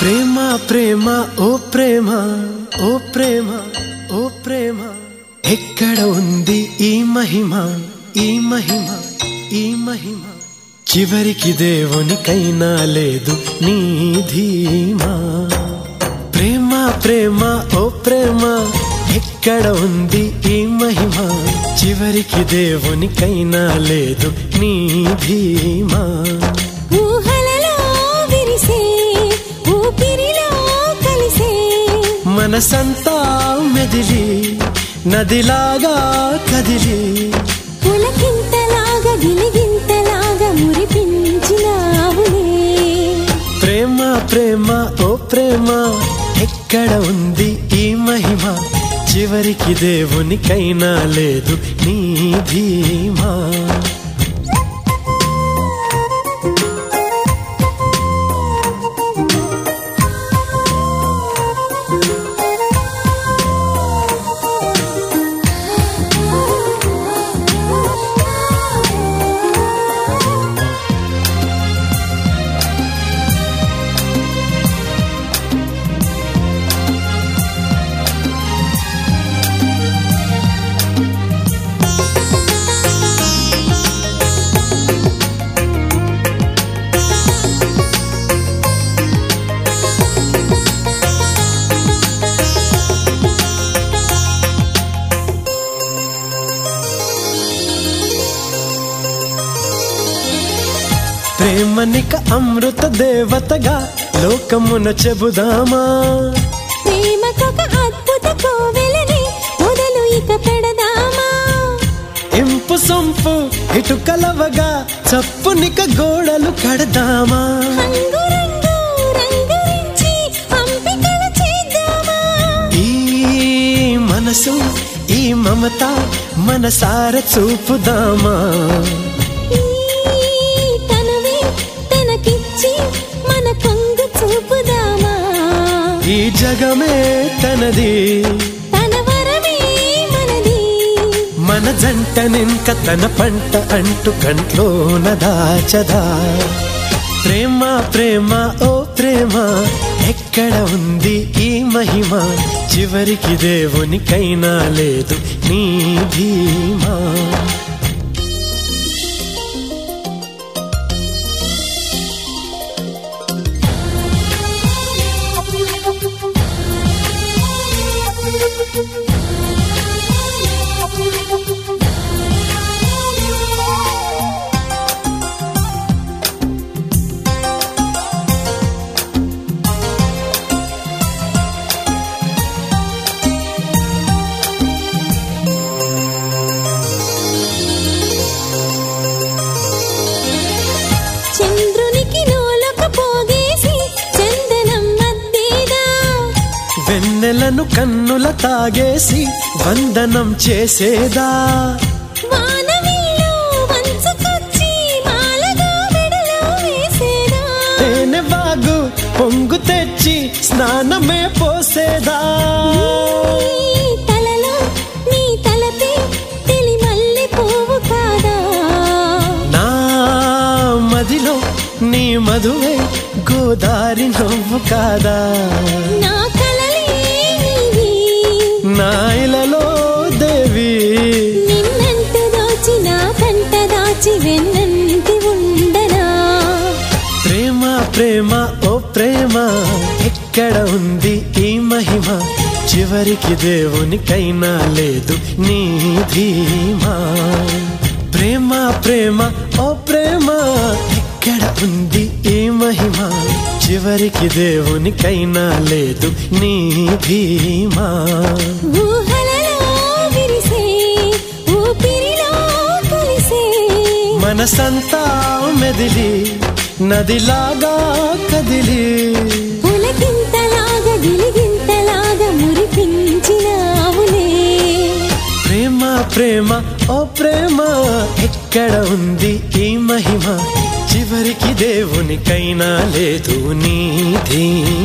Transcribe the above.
ప్రేమ ప్రేమ ఓ ప్రేమ ఓ ప్రేమ ఓ ప్రేమ ఎక్కడ ఉంది ఈ మహిమ ఈ మహిమ ఈ మహిమ చివరికి దేవునికైనా లేదు నీ ధీమా ప్రేమ ప్రేమ ఓ ప్రేమ ఎక్కడ ఉంది ఈ మహిమ చివరికి దేవునికైనా లేదు నీ ధీమా ఊహలలో విరిసే ఊపిరిలో కలిసే మనసంతా మెదిలి నదిలాగా కదిలి పులకింతలాగా గిలిగింతలాగా మురిపించినావులే ప్రేమ ప్రేమ ఓ ప్రేమ ఎక్కడ ఉంది ఈ మహిమ చివరికి దేవునికైనా లేదు నీ ధీమా ప్రేమనిక అమృత దేవతగా లోకమున చెబుదామా ప్రేమకొక అద్భుత కోవెలని మొదలు ఇక పెడదామా ఇంపు సొంపు ఇటు కలవగా చప్పునిక గోడలు కడదామా రంగు రంగు రంగురించి అంపికలు చేద్దామా ఈ మనసు ఈ మమత మనసార చూపుదామా ఈ తనువే తనకిచ్చి మన కొంగు చూపుదామా ఈ జగమే తనది తన వరమే మనది మన జంట నింక తన పంట అంటు కంట్లోన దాచదా ప్రేమ ప్రేమ ఓ ప్రేమ ఎక్కడ ఉంది ఈ మహిమ చివరికి దేవునికైనా లేదు నీ ధీమా చంద్రునికి నూలొక పోగేసి చందనం మద్దేదా వెన్నెలను కన్నుల తాగేసి వందనం చేసేదా వానవిల్లు వంచుకొచ్చి మాలగా మెడలో వేసేదా తేనె బాగు పొంగు తెచ్చి స్నానమే పోసేదా నీ తలలో నీ తలపే తెలి మల్లె పువ్వు కాదా నా మదిలో నీ మధువే గోదారి నవ్వు కాదా నా కలలే నీవి నా ఇలలో దేవి నిన్నంటు దోచి నా కంట దాచి వెన్నంటి ఉండనా ప్రేమ ప్రేమ ఓ ప్రేమ ఎక్కడ ఉంది ఈ మహిమ చివరికి దేవునికైనా లేదు నీ ధీమా ప్రేమ ప్రేమ ఓ ప్రేమ ఎక్కడ ఉంది ఈ మహిమ చివరికి దేవునికైనా లేదు నీ ధీమా ఊహలలో విరిసే ఊపిరిలో కలిసే మనసంతా మెదిలి నదిలాగా కదిలి పులకింతలాగా గిలిగింతలాగా మురిపించినావులే ప్రేమ ప్రేమ ఓ ప్రేమ ఎక్కడ ఉంది ఈ మహిమ చివరికి దేవునికైనా లేదు నీ ధీమా